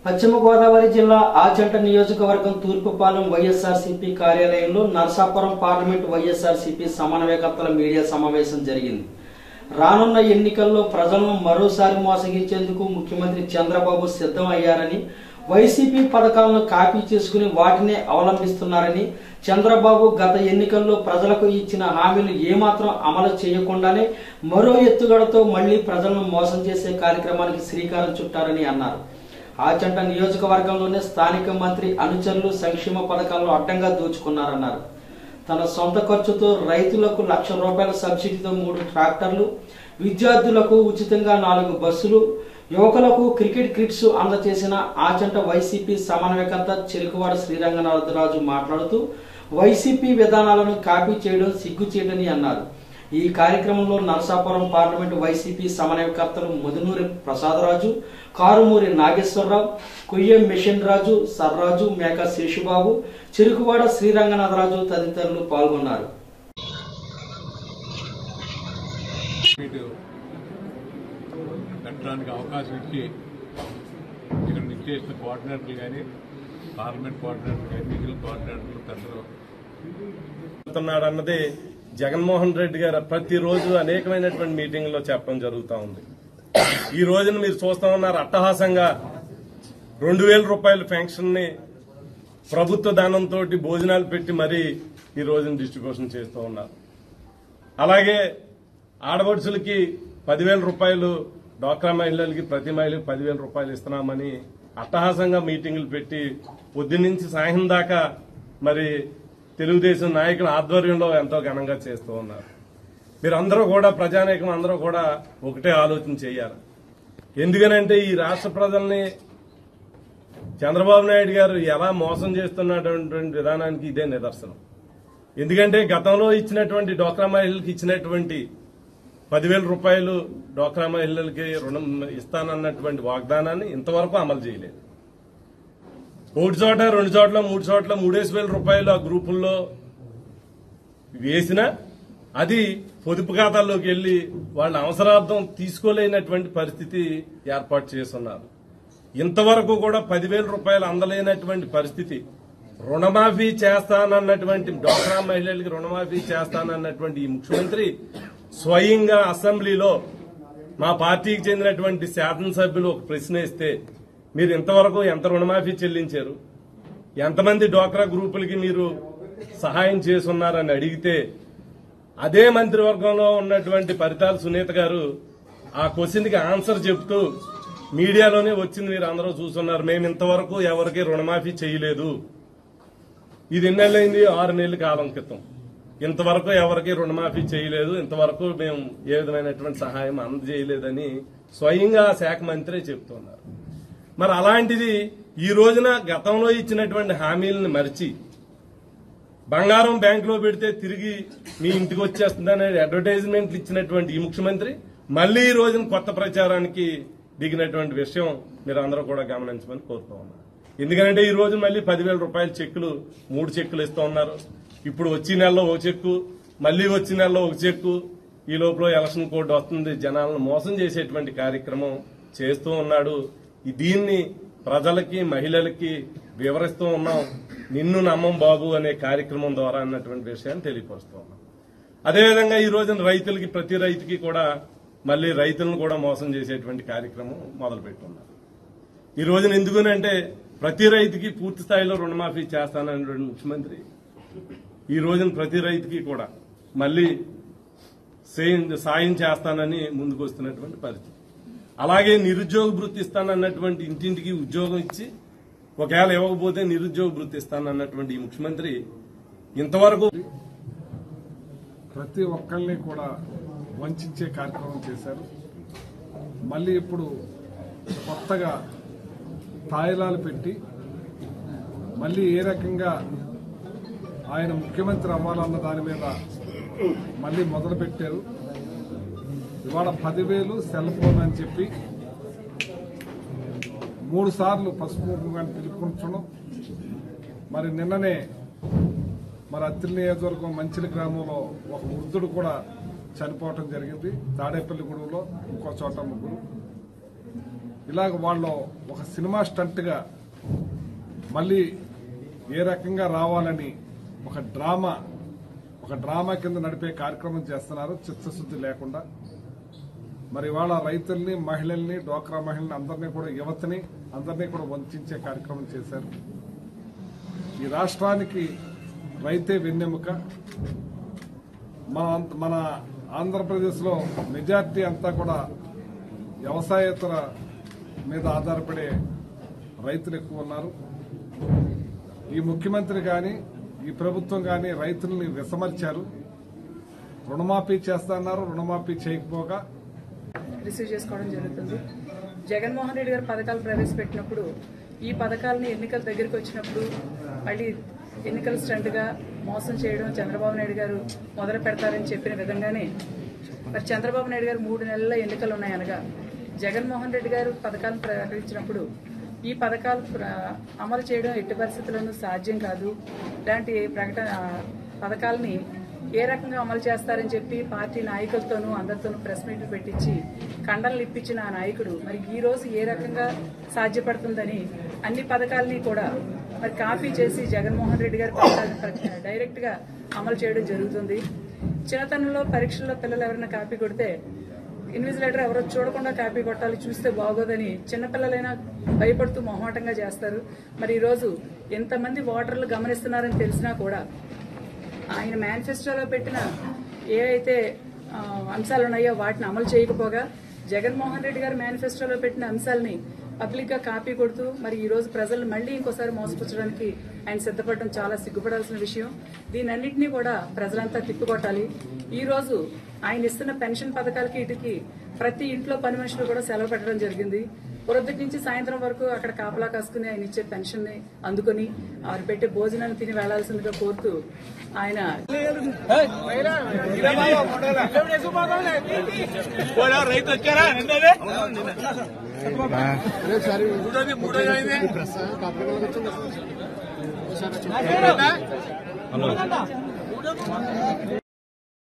పశ్చిమ గోదావరి జిల్లా ఆచంట నియోజకవర్గం తూర్పుపాలెం వైఎస్ఆర్సీపీ కార్యాలయంలో నరసాపురం పార్లమెంట్ వైఎస్ఆర్సీపీ సమన్వయకర్తల మీడియా సమావేశం జరిగింది రానున్న ఎన్నికల్లో ప్రజలను మరోసారి మోసగించేందుకు ముఖ్యమంత్రి చంద్రబాబు సిద్ధం అయ్యారని వైసీపీ పథకాలను కాపీ చేసుకుని వాటినే అవలంబిస్తున్నారని చంద్రబాబు గత ఎన్నికల్లో ప్రజలకు ఇచ్చిన హామీలు ఏమాత్రం అమలు చేయకుండానే మరో ఎత్తుగడతో మళ్లీ ప్రజలను మోసం చేసే కార్యక్రమానికి శ్రీకారం చుట్టారని అన్నారు ఆచంట నియోజకవర్గంలోనే స్థానిక మంత్రి అనుచరులు సంక్షేమ పథకాలను అడ్డంగా దోచుకున్నారన్నారు తన సొంత ఖర్చుతో రైతులకు లక్ష రూపాయల సబ్సిడీతో మూడు ట్రాక్టర్లు విద్యార్థులకు ఉచితంగా నాలుగు బస్సులు యువకులకు క్రికెట్ కిట్స్ అందజేసిన ఆచంట వైసీపీ సమన్వయకర్త చెరుకువాడ శ్రీరంగనాథరాజు మాట్లాడుతూ వైసీపీ విధానాలను కాపీ చేయడం సిగ్గుచేటని అన్నారు ఈ కార్యక్రమంలో నరసాపురం పార్లమెంటు వైసీపీ సమన్వయకర్తలు మధునూరి ప్రసాదరాజు కారుమూరి నాగేశ్వరరావు కొయ్యం మిషన్ రాజు సర్రాజు మేక శేషుబాబు చెరుకువాడ శ్రీరంగనాథరాజు తదితరులు పాల్గొన్నారు మీటు పెట్టడానికి అవకాశం ఇచ్చి ఇక్కడ నిశ్చయిస్తున్న కోఆర్డినేటర్లు కానీ పార్లమెంట్ కోఆర్డినేటర్లు కానీ మిగిలిన కోఆర్డినేటర్లు పెద్దలు వెళ్తున్నాడు అన్నది జగన్మోహన్ రెడ్డి గారు ప్రతిరోజు అనేకమైనటువంటి మీటింగ్లో చెప్పడం జరుగుతూ ఉంది ఈ రోజున మీరు చూస్తా ఉన్నారు అట్టహాసంగా రెండు వేల రూపాయల పెన్షన్ ని ప్రభుత్వ దానంతో భోజనాలు పెట్టి మరీ ఈ రోజున డిస్ట్రిబ్యూషన్ చేస్తూ ఉన్నారు అలాగే ఆడపడుచులకి పదివేల రూపాయలు డ్వాక్రా మహిళలకి ప్రతి మహిళకి పదివేల రూపాయలు ఇస్తున్నామని అట్టహాసంగా మీటింగులు పెట్టి పొద్దున్నుంచి సాయం దాకా మరి తెలుగుదేశం నాయకుల ఆధ్వర్యంలో ఎంతో ఘనంగా చేస్తూ ఉన్నారు మీరందరూ కూడా ప్రజానీకం అందరూ కూడా ఒకటే ఆలోచన చేయాలి ఎందుకనంటే ఈ రాష్ట్ర ప్రజల్ని చంద్రబాబు నాయుడు గారు ఎలా మోసం చేస్తున్నటువంటి విధానానికి ఇదే నిదర్శనం ఎందుకంటే గతంలో ఇచ్చినటువంటి డోక్రా మహిళలకు ఇచ్చినటువంటి పదివేల రూపాయలు డోక్రా మహిళలకి రుణం ఇస్తానన్నటువంటి వాగ్దానాన్ని ఇంతవరకు అమలు చేయలేదు ఒకటి చోట రెండు చోట్ల మూడు చోట్ల మూడేసి వేల రూపాయలు ఆ గ్రూపుల్లో వేసినా అది పొదుపు ఖాతాల్లోకి వెళ్లి వాళ్ళ అవసరార్థం తీసుకోలేనటువంటి పరిస్థితి ఏర్పాటు చేస్తున్నారు ఇంతవరకు కూడా పదివేల రూపాయలు అందలేనటువంటి పరిస్థితి రుణమాఫీ చేస్తానన్నటువంటి డోక్రా మహిళలకి రుణమాఫీ చేస్తానన్నటువంటి ఈ ముఖ్యమంత్రి స్వయంగా అసెంబ్లీలో మా పార్టీకి చెందినటువంటి శాసనసభ్యులు ఒక ప్రశ్న ఇస్తే మీరు ఇంతవరకు ఎంత రుణమాఫీ చెల్లించారు ఎంతమంది డోక్రా గ్రూపులకి మీరు సహాయం చేసున్నారని అడిగితే అదే మంత్రివర్గంలో ఉన్నటువంటి పరితాల సునీత గారు ఆ క్వశ్చన్ కి ఆన్సర్ చెప్తూ మీడియాలోనే వచ్చింది మీరు అందరూ చూస్తున్నారు మేము ఇంతవరకు ఎవరికి రుణమాఫీ చేయలేదు ఇది ఎన్నెళ్ళైంది ఆరు నెలల కాలం క్రితం ఇంతవరకు ఎవరికి రుణమాఫీ చేయలేదు ఇంతవరకు మేము ఏ విధమైనటువంటి సహాయం అందజేయలేదని స్వయంగా ఆ శాఖ మంత్రి చెప్తున్నారు మరి అలాంటిది ఈ రోజున గతంలో ఇచ్చినటువంటి హామీలను మరిచి బంగారం బ్యాంకులో పెడితే తిరిగి మీ ఇంటికి వచ్చేస్తుందనే అడ్వర్టైజ్మెంట్లు ఇచ్చినటువంటి ఈ ముఖ్యమంత్రి మళ్లీ ఈ రోజున కొత్త ప్రచారానికి దిగినటువంటి విషయం మీరు అందరూ కూడా గమనించమని కోరుతూ ఉన్నారు ఎందుకంటే ఈ రోజు మళ్ళీ పదివేల రూపాయల చెక్కులు మూడు చెక్కులు ఇస్తూ ఉన్నారు ఇప్పుడు వచ్చే నెలలో ఒక చెక్కు మళ్ళీ వచ్చే నెలలో ఒక చెక్కు ఈ లోపల ఎలక్షన్ కోడ్ వస్తుంది జనాలను మోసం చేసేటువంటి కార్యక్రమం చేస్తూ ఉన్నాడు ఈ దీన్ని ప్రజలకి మహిళలకి వివరిస్తూ ఉన్నాం నిన్ను నమ్మం బాబు అనే కార్యక్రమం ద్వారా అన్నటువంటి విషయాన్ని తెలియపరుస్తూ ఉన్నాం అదేవిధంగా ఈ రోజున రైతులకి ప్రతి రైతుకి కూడా మళ్ళీ రైతులను కూడా మోసం చేసేటువంటి కార్యక్రమం మొదలు పెట్టున్నారు ఈ రోజున ఎందుకనంటే ప్రతి రైతుకి పూర్తి స్థాయిలో రుణమాఫీ చేస్తానన్నటువంటి ముఖ్యమంత్రి ఈ రోజున ప్రతి రైతుకి కూడా మళ్ళీ సేయం- సాయం చేస్తానని ముందుకు వస్తున్నటువంటి పరిస్థితి అలాగే నిరుద్యోగ వృత్తి ఇస్తానన్నటువంటి ఇంటింటికి ఉద్యోగం ఇచ్చి ఒకవేళ ఇవ్వకపోతే నిరుద్యోగ వృత్తి ఇస్తానన్నటువంటి ఈ ముఖ్యమంత్రి ఇంతవరకు ప్రతి ఒక్కరిని కూడా వంచే కార్యక్రమం చేశారు మళ్ళీ ఇప్పుడు కొత్తగా తాయిలాలు పెట్టి మళ్ళీ ఏ రకంగా ఆయన ముఖ్యమంత్రి అవ్వాలన్న దాని మీద మళ్ళీ మొదలు పెట్టారు ఇవాళ పదివేలు సెల్ ఫోన్ అని చెప్పి మూడు సార్లు పసుపు కుంకుమ పిలుపుకుంటున్నాం మరి నిన్ననే మరి అత్తిలి నియోజకవర్గం మంచిలి గ్రామంలో ఒక వృద్ధుడు కూడా చనిపోవటం జరిగింది తాడేపల్లిగూడెంలో ఇంకో చోట ముగ్గురు ఇలాగ వాళ్ళు ఒక సినిమా స్టంట్గా మళ్ళీ ఏ రకంగా రావాలని ఒక డ్రామా ఒక డ్రామా కింద నడిపే కార్యక్రమం చేస్తున్నారు చిత్తశుద్ధి లేకుండా మరి ఇవాళ రైతుల్ని మహిళల్ని డోక్రా మహిళల్ని అందరినీ కూడా యువతని అందరినీ కూడా వంచే కార్యక్రమం చేశారు ఈ రాష్ట్రానికి రైతే వెన్నెముక మన మన ఆంధ్రప్రదేశ్లో మెజార్టీ అంతా కూడా వ్యవసాయేతర మీద ఆధారపడే రైతులు ఎక్కువ ఉన్నారు ఈ ముఖ్యమంత్రి గాని ఈ ప్రభుత్వం గాని రైతుల్ని విసమర్చారు రుణమాఫీ చేస్తాన్నారు రుణమాఫీ చేయకపోగా రిసీవ్ చేసుకోవడం జరుగుతుంది జగన్మోహన్ రెడ్డి గారు పథకాలు ప్రవేశపెట్టినప్పుడు ఈ పథకాలని ఎన్నికల దగ్గరికి వచ్చినప్పుడు మళ్ళీ ఎన్నికల స్టంట్గా మోసం చేయడం చంద్రబాబు నాయుడు గారు మొదలు పెడతారని చెప్పిన విధంగానే మరి చంద్రబాబు నాయుడు గారు మూడు నెలల ఎన్నికలు ఉన్నాయనగా జగన్మోహన్ రెడ్డి గారు పథకాలను ప్రకటించినప్పుడు ఈ పథకాలు ప్ర- అమలు చేయడం ఎట్టి పరిస్థితుల్లోనూ సాధ్యం కాదు ఇలాంటి ప్రకటన పథకాలని ఏ రకంగా అమలు చేస్తారని చెప్పి పార్టీ నాయకులతోనూ అందరితోనూ ప్రెస్ మీట్లు పెట్టించి కండలు ఇప్పించిన ఆ నాయకుడు మరి ఈ రోజు ఏ రకంగా సాధ్యపడుతుందని అన్ని పథకాలని కూడా మరి కాపీ చేసి జగన్మోహన్ రెడ్డి గారి పథకాలను ప్ర- డైరెక్ట్ గా అమలు చేయడం జరుగుతుంది చిన్నతనంలో పరీక్షల్లో పిల్లలు ఎవరైనా కాపీ కొడితే ఇన్విజిలేటర్ ఎవరో చూడకుండా కాపీ కొట్టాలి చూస్తే బాగోదని చిన్నపిల్లలైనా భయపడుతూ మొహమాటంగా చేస్తారు మరి ఈరోజు ఎంతమంది ఓటర్లు గమనిస్తున్నారని తెలిసినా కూడా ఆయన మేనిఫెస్టోలో పెట్టిన ఏ అయితే ఆ, అంశాలు ఉన్నాయో వాటిని అమలు చేయకపోగా జగన్మోహన్ రెడ్డి గారు మేనిఫెస్టోలో పెట్టిన అంశాలని పబ్లిక్ గా కాపీ కొడుతూ మరి ఈ రోజు ప్రజలు మళ్ళీ ఇంకోసారి మోసపుచ్చడానికి ఆయన సిద్ధపడడం చాలా సిగ్గుపడాల్సిన విషయం దీనన్నింటినీ కూడా ప్రజలంతా తిప్పికొట్టాలి ఈ రోజు ఆయన ఇస్తున్న పెన్షన్ పథకాలకి ఇటుకి ప్రతి ఇంట్లో పని మనుషులు కూడా సెలవు పెట్టడం జరిగింది పొరొద్దుటి నుంచి సాయంత్రం వరకు అక్కడ కాపలా కాసుకుని ఆయన ఇచ్చే పెన్షన్ ని అందుకుని వారు పెట్టే భోజనాన్ని తిని వెళ్లాల్సిందిగా కోరుతూ ఆయన రైతు వచ్చారా నిన్నదే మూడోది మూడోది అయింది